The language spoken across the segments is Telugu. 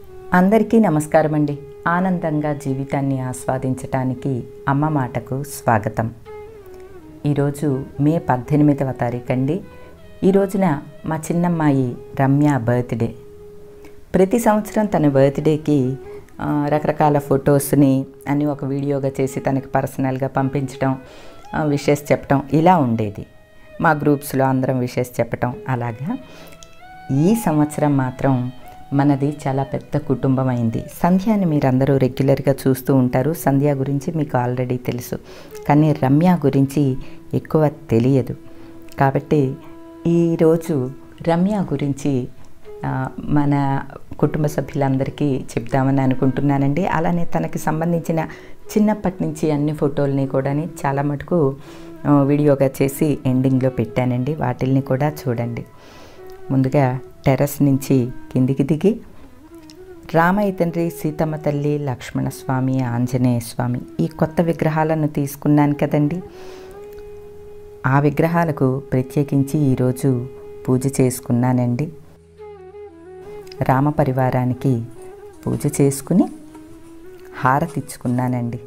అందరికీ నమస్కారం అండి ఆనందంగా జీవితాన్ని ఆస్వాదించటానికి అమ్మ మాటకు స్వాగతం ఈరోజు మే పద్దెనిమిదవ తారీఖు అండి ఈ రోజున మా చిన్నమ్మాయి రమ్య బర్త్డే ప్రతి సంవత్సరం తన బర్త్డేకి ఆ, రకరకాల ఫొటోస్ని అన్ని ఒక వీడియోగా చేసి తనకి పర్సనల్గా పంపించడం విషెస్ చెప్పడం ఇలా ఉండేది మా గ్రూప్స్లో అందరం విషెస్ చెప్పటం అలాగా ఈ సంవత్సరం మాత్రం మనది చాలా పెద్ద కుటుంబం అయింది సంధ్యాని మీరందరూ రెగ్యులర్గా చూస్తూ ఉంటారు సంధ్య గురించి మీకు ఆల్రెడీ తెలుసు కానీ రమ్య గురించి ఎక్కువ తెలియదు కాబట్టి ఈరోజు రమ్య గురించి ఆ, మన కుటుంబ సభ్యులందరికీ చెప్దామని అనుకుంటున్నానండి అలానే తనకి సంబంధించిన చిన్నప్పటి నుంచి అన్ని ఫోటోల్ని కూడా చాలా మటుకు ఆ, వీడియోగా చేసి ఎండింగ్లో పెట్టానండి వాటిల్ని కూడా చూడండి ముందుగా టెర్రస్ నుంచి కిందికి దిగి రామయ్య తండ్రి సీతమ్మ తల్లి లక్ష్మణస్వామి ఆంజనేయ స్వామి ఈ కొత్త విగ్రహాలను తీసుకున్నాను కదండి ఆ విగ్రహాలకు ప్రత్యేకించి ఈరోజు పూజ చేసుకున్నానండి రామ పరివారానికి పూజ చేసుకుని హారతిచ్చుకున్నానండి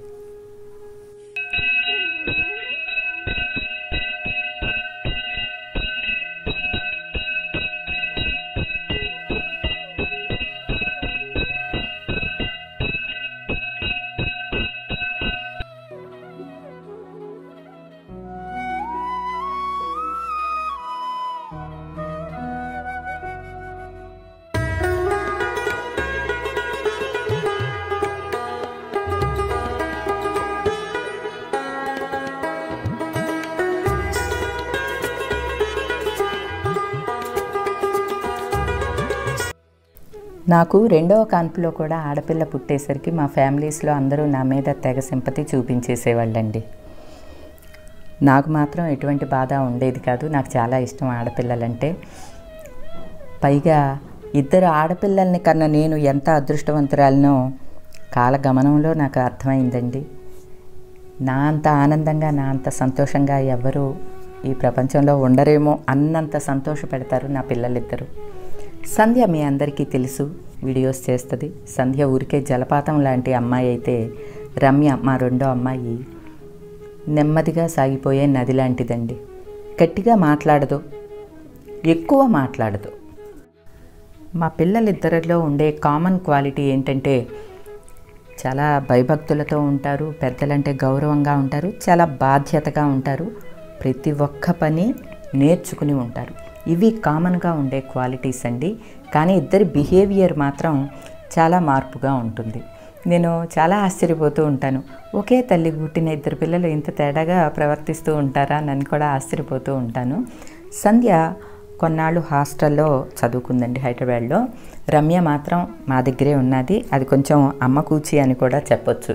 నాకు రెండవ కాన్పులో కూడా ఆడపిల్ల పుట్టేసరికి మా ఫ్యామిలీస్లో అందరూ నా మీద తెగ సింపతి చూపించేసేవాళ్ళండి నాకు మాత్రం ఎటువంటి బాధ ఉండేది కాదు నాకు చాలా ఇష్టం ఆడపిల్లలంటే పైగా ఇద్దరు ఆడపిల్లల్ని కన్నా నేను ఎంత అదృష్టవంతురాలనో కాలగమనంలో నాకు అర్థమైందండి నా అంత ఆనందంగా నా అంత సంతోషంగా ఎవరు ఈ ప్రపంచంలో ఉండరేమో అన్నంత సంతోషపెడతారు నా పిల్లలిద్దరు సంధ్య మీ అందరికీ తెలుసు వీడియోస్ చేస్తుంది సంధ్య ఊరికే జలపాతం లాంటి అమ్మాయి అయితే రమ్య మా రెండో అమ్మాయి నెమ్మదిగా సాగిపోయే నది లాంటిదండి గట్టిగా మాట్లాడదు ఎక్కువ మాట్లాడదు మా పిల్లలిద్దరిలో ఉండే కామన్ క్వాలిటీ ఏంటంటే చాలా భయభక్తులతో ఉంటారు పెద్దలంటే గౌరవంగా ఉంటారు చాలా బాధ్యతగా ఉంటారు ప్రతి ఒక్క పని నేర్చుకుని ఉంటారు ఇవి కామన్గా ఉండే క్వాలిటీస్ అండి కానీ ఇద్దరి బిహేవియర్ మాత్రం చాలా మార్పుగా ఉంటుంది నేను చాలా ఆశ్చర్యపోతూ ఉంటాను ఒకే తల్లి పుట్టిన ఇద్దరు పిల్లలు ఇంత తేడాగా ప్రవర్తిస్తూ ఉంటారా నన్ను కూడా ఆశ్చర్యపోతూ ఉంటాను సంధ్య కొన్నాళ్ళు హాస్టల్లో చదువుకుందండి హైదరాబాద్లో రమ్య మాత్రం మా దగ్గరే ఉన్నది అది కొంచెం అమ్మ కూచి అని కూడా చెప్పొచ్చు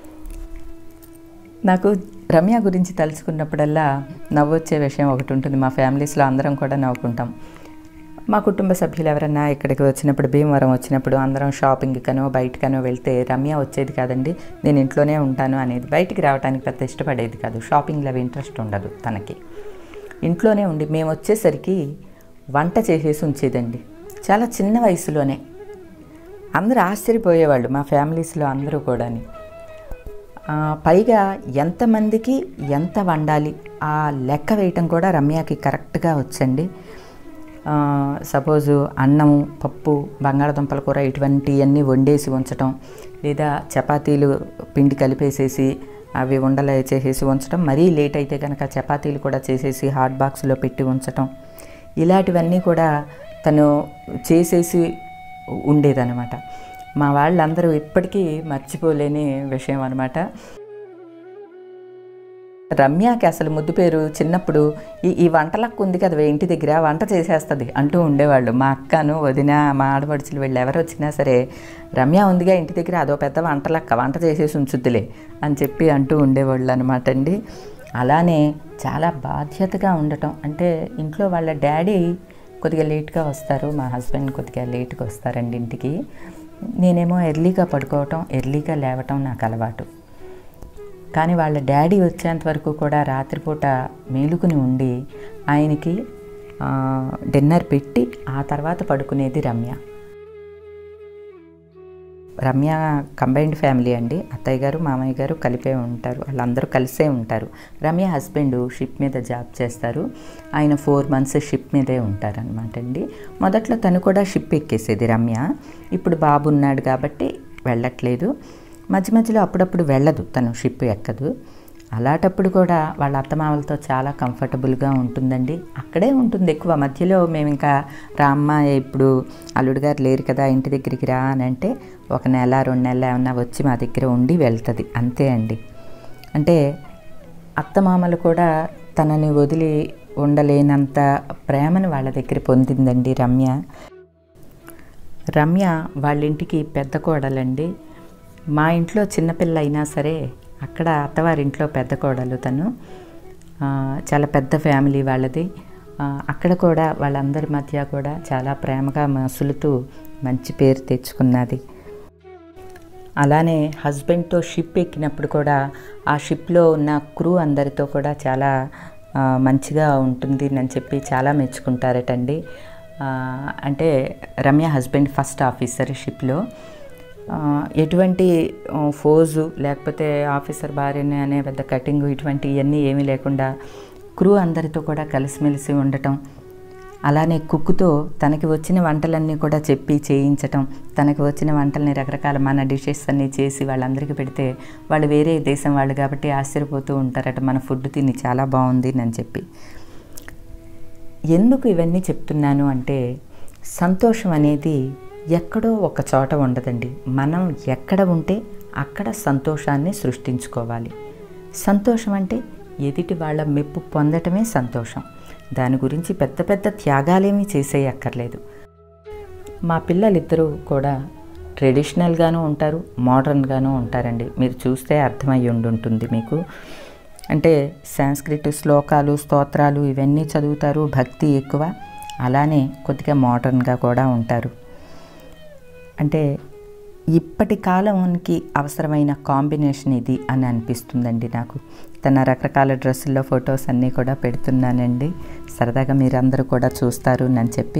నాకు రమ్య గురించి తలుచుకున్నప్పుడల్లా నవ్వొచ్చే విషయం ఒకటి ఉంటుంది మా ఫ్యామిలీస్లో అందరం కూడా నవ్వుకుంటాం మా కుటుంబ సభ్యులు ఎవరన్నా ఇక్కడికి వచ్చినప్పుడు భీమవరం వచ్చినప్పుడు అందరం షాపింగ్ కనో బయటకనో వెళ్తే రమ్య వచ్చేది కాదండి నేను ఇంట్లోనే ఉంటాను అనేది బయటికి రావడానికి పెద్ద ఇష్టపడేది కాదు షాపింగ్లో అవి ఇంట్రెస్ట్ ఉండదు తనకి ఇంట్లోనే ఉండి మేము వచ్చేసరికి వంట చేసేసి ఉంచేదండి చాలా చిన్న వయసులోనే అందరూ ఆశ్చర్యపోయేవాళ్ళు మా ఫ్యామిలీస్లో అందరూ కూడాని ఆ, పైగా ఎంతమందికి ఎంత వండాలి ఆ లెక్క వేయటం కూడా రమ్యకి కరెక్ట్గా వచ్చండి సపోజు అన్నం పప్పు బంగాళదుంపల కూర ఇటువంటివన్నీ వండేసి ఉంచటం లేదా చపాతీలు పిండి కలిపేసేసి అవి ఉండలు చేసేసి ఉంచడం మరీ లేట్ అయితే కనుక చపాతీలు కూడా చేసేసి హాట్ బాక్స్లో పెట్టి ఉంచటం ఇలాంటివన్నీ కూడా తను చేసేసి ఉండేదన్నమాట మా వాళ్ళందరూ ఇప్పటికీ మర్చిపోలేని విషయం అనమాట రమ్యకి అసలు ముద్దు పేరు చిన్నప్పుడు ఈ ఈ వంటలకు ఉంది కదా ఇంటి దగ్గర వంట చేసేస్తుంది అంటూ ఉండేవాళ్ళు మా అక్కను వదిన మా ఆడపడుచులు వీళ్ళు ఎవరు వచ్చినా సరే రమ్య ఉందిగా ఇంటి దగ్గర అదో పెద్ద వంటలక్క వంట చేసేసి ఉంచుద్దులే అని చెప్పి అంటూ ఉండేవాళ్ళు అనమాట అండి అలానే చాలా బాధ్యతగా ఉండటం అంటే ఇంట్లో వాళ్ళ డాడీ కొద్దిగా లేట్గా వస్తారు మా హస్బెండ్ కొద్దిగా లేట్గా వస్తారండి ఇంటికి నేనేమో ఎర్లీగా పడుకోవటం ఎర్లీగా లేవటం నాకు అలవాటు కానీ వాళ్ళ డాడీ వచ్చేంత వరకు కూడా రాత్రిపూట మేలుకుని ఉండి ఆయనకి ఆ, డిన్నర్ పెట్టి ఆ తర్వాత పడుకునేది రమ్య రమ్య కంబైన్డ్ ఫ్యామిలీ అండి అత్తయ్య గారు మామయ్య గారు కలిపే ఉంటారు వాళ్ళందరూ కలిసే ఉంటారు రమ్య హస్బెండ్ షిప్ మీద జాబ్ చేస్తారు ఆయన ఫోర్ మంత్స్ షిప్ మీదే ఉంటారనమాట అండి మొదట్లో తను కూడా షిప్ ఎక్కేసేది రమ్య ఇప్పుడు బాబు ఉన్నాడు కాబట్టి వెళ్ళట్లేదు మధ్య మధ్యలో అప్పుడప్పుడు వెళ్ళదు తను షిప్ ఎక్కదు అలాంటప్పుడు కూడా వాళ్ళ అత్తమామలతో చాలా కంఫర్టబుల్గా ఉంటుందండి అక్కడే ఉంటుంది ఎక్కువ మధ్యలో మేము ఇంకా రామ్మ ఇప్పుడు అల్లుడు గారు లేరు కదా ఇంటి దగ్గరికి రా అని అంటే ఒక నెల రెండు నెలలు ఏమన్నా వచ్చి మా దగ్గర ఉండి వెళ్తుంది అంతే అండి అంటే అత్తమామలు కూడా తనని వదిలి ఉండలేనంత ప్రేమను వాళ్ళ దగ్గర పొందిందండి రమ్య రమ్య వాళ్ళ ఇంటికి పెద్ద కోడలండి మా ఇంట్లో చిన్నపిల్ల అయినా సరే అక్కడ అత్తవారింట్లో పెద్ద కోడలు తను ఆ, చాలా పెద్ద ఫ్యామిలీ వాళ్ళది ఆ, అక్కడ కూడా వాళ్ళందరి మధ్య కూడా చాలా ప్రేమగా మసులుతూ మంచి పేరు తెచ్చుకున్నది అలానే హస్బెండ్తో షిప్ ఎక్కినప్పుడు కూడా ఆ షిప్లో ఉన్న క్రూ అందరితో కూడా చాలా ఆ, మంచిగా ఉంటుంది అని చెప్పి చాలా మెచ్చుకుంటారటండి ఆ, అంటే రమ్య హస్బెండ్ ఫస్ట్ ఆఫీసర్ షిప్లో ఆ, ఎటువంటి ఆ, ఫోజు లేకపోతే ఆఫీసర్ భార్యని అనే పెద్ద కటింగ్ ఇటువంటి ఇవన్నీ ఏమీ లేకుండా క్రూ అందరితో కూడా కలిసిమెలిసి ఉండటం అలానే కుక్కుతో తనకి వచ్చిన వంటలన్నీ కూడా చెప్పి చేయించటం తనకి వచ్చిన వంటల్ని రకరకాల మన డిషెస్ అన్నీ చేసి వాళ్ళందరికీ పెడితే వాళ్ళు వేరే దేశం వాళ్ళు కాబట్టి ఆశ్చర్యపోతూ ఉంటారట మన ఫుడ్ తిని చాలా బాగుంది అని చెప్పి ఎందుకు ఇవన్నీ చెప్తున్నాను అంటే సంతోషం అనేది ఎక్కడో ఒక చోట ఉండదండి మనం ఎక్కడ ఉంటే అక్కడ సంతోషాన్ని సృష్టించుకోవాలి సంతోషం అంటే ఎదుటి వాళ్ళ మెప్పు పొందటమే సంతోషం దాని గురించి పెద్ద పెద్ద త్యాగాలేమీ చేసేయక్కర్లేదు మా పిల్లలిద్దరూ కూడా ట్రెడిషనల్గాను ఉంటారు మోడర్న్గాను ఉంటారండి మీరు చూస్తే అర్థమై ఉండుంటుంది మీకు అంటే సాంస్క్రిట్ శ్లోకాలు స్తోత్రాలు ఇవన్నీ చదువుతారు భక్తి ఎక్కువ అలానే కొద్దిగా మోడర్న్గా కూడా ఉంటారు అంటే ఇప్పటి కాలానికి అవసరమైన కాంబినేషన్ ఇది అని అనిపిస్తుందండి నాకు తన రకరకాల డ్రెస్సుల్లో ఫొటోస్ అన్నీ కూడా పెడుతున్నానండి సరదాగా మీరందరూ కూడా చూస్తారు అని చెప్పి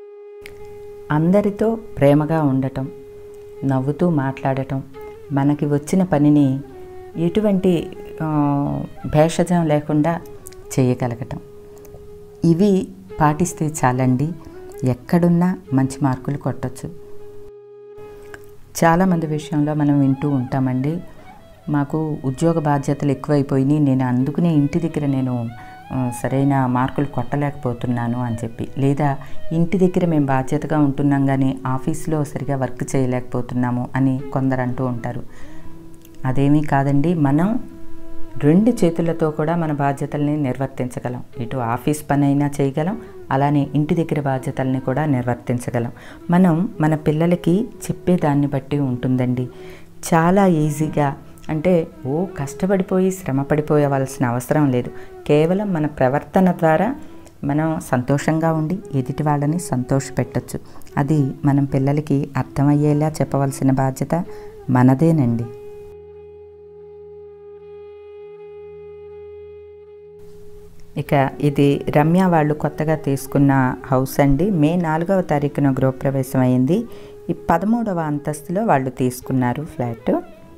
అందరితో ప్రేమగా ఉండటం నవ్వుతూ మాట్లాడటం మనకి వచ్చిన పనిని ఎటువంటి ఆ, భేషజం లేకుండా చేయగలగటం ఇవి పాటిస్తే చాలండి ఎక్కడున్నా మంచి మార్కులు కొట్టచ్చు చాలామంది విషయంలో మనం వింటూ ఉంటామండి మాకు ఉద్యోగ బాధ్యతలు ఎక్కువైపోయినాయి నేను అందుకనే ఇంటి దగ్గర నేను ఆ, సరైన మార్కులు కొట్టలేకపోతున్నాను అని చెప్పి లేదా ఇంటి దగ్గర మేము బాధ్యతగా ఉంటున్నాం కానీ ఆఫీస్లో సరిగా వర్క్ చేయలేకపోతున్నాము అని కొందరు అంటూ ఉంటారు అదేమీ కాదండి మనం రెండు చేతులతో కూడా మన బాధ్యతల్ని నిర్వర్తించగలం ఇటు ఆఫీస్ పని అయినా చేయగలం అలానే ఇంటి దగ్గర బాధ్యతల్ని కూడా నిర్వర్తించగలం మనం మన పిల్లలకి చెప్పేదాన్ని బట్టి ఉంటుందండి చాలా ఈజీగా అంటే ఓ కష్టపడిపోయి శ్రమ పడిపోయవలసిన అవసరం లేదు కేవలం మన ప్రవర్తన ద్వారా మనం సంతోషంగా ఉండి ఎదుటి వాళ్ళని సంతోషపెట్టచ్చు అది మనం పిల్లలకి అర్థమయ్యేలా చెప్పవలసిన బాధ్యత మనదేనండి ఇక ఇది రమ్య వాళ్ళు కొత్తగా తీసుకున్న హౌస్ అండి మే నాలుగవ తారీఖున గృహప్రవేశం అయింది ఈ పదమూడవ అంతస్తులో వాళ్ళు తీసుకున్నారు ఫ్లాట్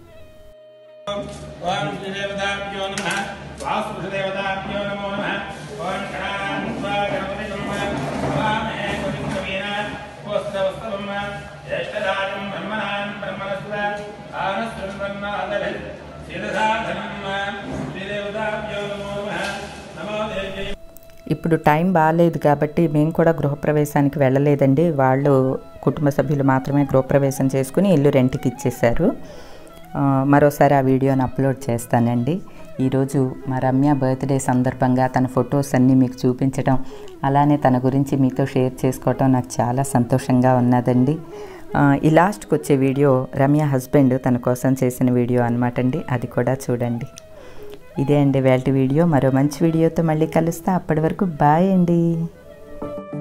ఓం శ్రీదేవతాభ్యో నమ వాసుదేవతాభ్యో నమో నమ ఓం గణాన్వా గణపతి నమ వామే గురుకవీన వస్త్రవస్త్రం జ్యేష్ఠదానం బ్రహ్మణాన్ బ్రహ్మణస్వ ఆనస్వన్మన్నాదభి శిరసాధనం శ్రీదేవతాభ్యో నమో నమ నమో దేవ్యై ఇప్పుడు టైం బాగాలేదు కాబట్టి మేము కూడా గృహప్రవేశానికి వెళ్ళలేదండి వాళ్ళు కుటుంబ సభ్యులు మాత్రమే గృహప్రవేశం చేసుకుని ఇల్లు రెంట్కి ఇచ్చేశారు ఆ, మరోసారి ఆ వీడియోని అప్లోడ్ చేస్తానండి ఈరోజు మా రమ్య బర్త్డే సందర్భంగా తన ఫొటోస్ అన్నీ మీకు చూపించడం అలానే తన గురించి మీతో షేర్ చేసుకోవటం నాకు చాలా సంతోషంగా ఉన్నదండి ఆ, ఈ లాస్ట్కి వచ్చే వీడియో రమ్య హస్బెండ్ తన కోసం చేసిన వీడియో అనమాట అండి అది కూడా చూడండి ఇదే అండి వేల్టి వీడియో మరో మంచి వీడియోతో మళ్ళీ కలుస్తా అప్పటి వరకు బాయ్ అండి